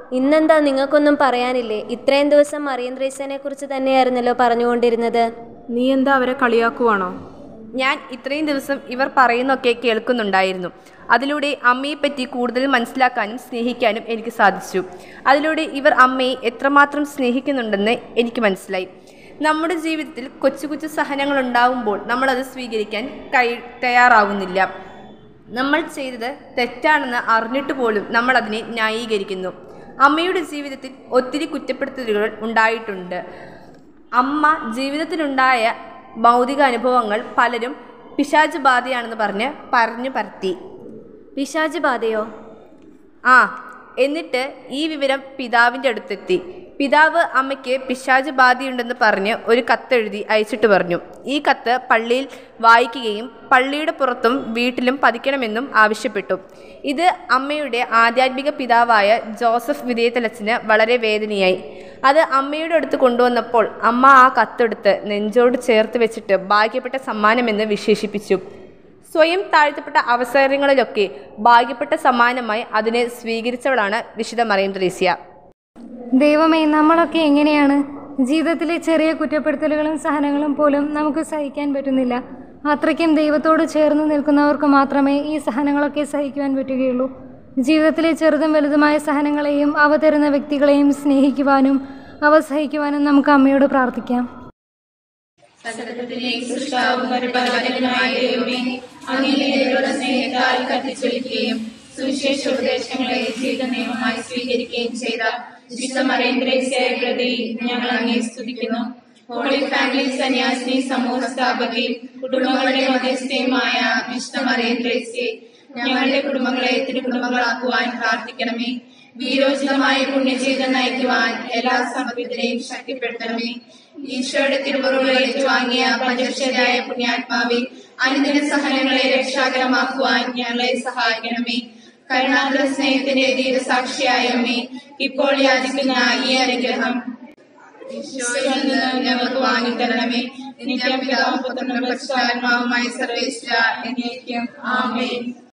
ഇന്നെന്താ നിങ്ങൾക്കൊന്നും പറയാനില്ലേ ഇത്രയും ദിവസം മറിയം ത്രേസ്യനെ കുറിച്ച് തന്നെയായിരുന്നല്ലോ പറഞ്ഞുകൊണ്ടിരുന്നത് നീ എന്താ അവരെ കളിയാക്കുവാണോ ഞാൻ ഇത്രയും ദിവസം ഇവർ പറയുന്നൊക്കെ കേൾക്കുന്നുണ്ടായിരുന്നു അതിലൂടെ അമ്മയെപ്പറ്റി കൂടുതൽ മനസ്സിലാക്കാനും സ്നേഹിക്കാനും എനിക്ക് സാധിച്ചു അതിലൂടെ ഇവർ അമ്മയെ എത്രമാത്രം സ്നേഹിക്കുന്നുണ്ടെന്ന് എനിക്ക് മനസ്സിലായി നമ്മുടെ ജീവിതത്തിൽ കൊച്ചു കൊച്ചു സഹനങ്ങൾ ഉണ്ടാകുമ്പോൾ നമ്മളത് സ്വീകരിക്കാൻ കൈ തയ്യാറാവുന്നില്ല നമ്മൾ ചെയ്തത് തെറ്റാണെന്ന് അറിഞ്ഞിട്ട് പോലും നമ്മൾ അതിനെ ന്യായീകരിക്കുന്നു അമ്മയുടെ ജീവിതത്തിൽ ഒത്തിരി കുറ്റപ്പെടുത്തലുകൾ ഉണ്ടായിട്ടുണ്ട് അമ്മ ജീവിതത്തിലുണ്ടായ ഭൗതിക അനുഭവങ്ങൾ പലരും പിശാച് ബാധയാണെന്ന് പറഞ്ഞ് പറഞ്ഞു പരത്തി പിശാജ് ബാധയോ ആ എന്നിട്ട് ഈ വിവരം പിതാവിൻ്റെ അടുത്തെത്തി പിതാവ് അമ്മയ്ക്ക് പിശാച് ബാധയുണ്ടെന്ന് പറഞ്ഞ് ഒരു കത്തെഴുതി അയച്ചിട്ട് പറഞ്ഞു ഈ കത്ത് പള്ളിയിൽ വായിക്കുകയും പള്ളിയുടെ പുറത്തും വീട്ടിലും പതിക്കണമെന്നും ആവശ്യപ്പെട്ടു ഇത് അമ്മയുടെ ആധ്യാത്മിക പിതാവായ ജോസഫ് വിധേയത്തലച്ചന് വളരെ വേദനയായി അത് അമ്മയുടെ അടുത്ത് കൊണ്ടുവന്നപ്പോൾ അമ്മ ആ കത്തെടുത്ത് നെഞ്ചോട് ചേർത്ത് വെച്ചിട്ട് ഭാഗ്യപ്പെട്ട സമ്മാനമെന്ന് വിശേഷിപ്പിച്ചു സ്വയം താഴ്ത്തപ്പെട്ട അവസരങ്ങളിലൊക്കെ ഭാഗ്യപ്പെട്ട സമ്മാനമായി അതിനെ സ്വീകരിച്ചവളാണ് വിശുദ്ധ മറിയം ത്രേസ്യ ദൈവമേ നമ്മളൊക്കെ എങ്ങനെയാണ് ജീവിതത്തിലെ ചെറിയ കുറ്റപ്പെടുത്തലുകളും സഹനങ്ങളും പോലും നമുക്ക് സഹിക്കാൻ പറ്റുന്നില്ല അത്രയ്ക്കും ദൈവത്തോട് ചേർന്ന് നിൽക്കുന്നവർക്ക് മാത്രമേ ഈ സഹനങ്ങളൊക്കെ സഹിക്കുവാൻ പറ്റുകയുള്ളൂ ജീവിതത്തിലെ ചെറുതും വലുതുമായ സഹനങ്ങളെയും അവ തരുന്ന വ്യക്തികളെയും സ്നേഹിക്കുവാനും അവ സഹിക്കുവാനും നമുക്ക് അമ്മയോട് പ്രാർത്ഥിക്കാം സകലത്തിനെയും സൃഷ്ടാവും പരിപാലകനുമായ ദൈവമേ അങ്ങയുടെ ദൈവ സ്നേഹത്താൽ കത്തിച്ചൊലിക്കുകയും സുവിശേഷ ഉപദേശങ്ങളെ ജീവിത നിയമമായി സ്വീകരിക്കുകയും ചെയ്ത വിശുദ്ധ മറേന്ദ്രേസ്യായ പ്രതി ഞങ്ങൾ അങ്ങേ സ്തുതിക്കുന്നു ഹോളി ഫാമിലി സന്യാസിനി സമൂഹ സ്ഥാപകയും കുടുംബങ്ങളുടെ മധ്യസ്ഥയുമായ വിശുദ്ധ മറേന്ദ്രേസ്യെ ഞങ്ങളുടെ കുടുംബങ്ങളെ തിരുകുടുംബങ്ങളാക്കുവാൻ പ്രാർത്ഥിക്കണമേ വീരോചിതമായ പുണ്യജീവിതം നയിക്കുവാൻ എല്ലാ സമൂഹത്തിനെയും ശക്തിപ്പെടുത്തണമേ ഈശോയുടെ തിരുമുറുകൾ ഏറ്റുവാങ്ങിയ പഞ്ചക്ഷരായ പുണ്യാത്മാവെ അനുദിന സഹനങ്ങളെ രക്ഷാകരമാക്കുവാൻ ഞങ്ങളെ സഹായിക്കണമേ കരുണാകര സ്നേഹത്തിന്റെ ധീരസാക്ഷിയായ അമ്മേ ഇപ്പോൾ യാചിക്കുന്ന ഈ അനുഗ്രഹം ഈശോയിൽ നിന്ന് ഞങ്ങൾക്ക് വാങ്ങിത്തരണമേ നിത്യം പിതാവും പുത്രനും പരിശുദ്ധാത്മാവുമായ സർവേശ്വര എന്നേക്കും ആമേൻ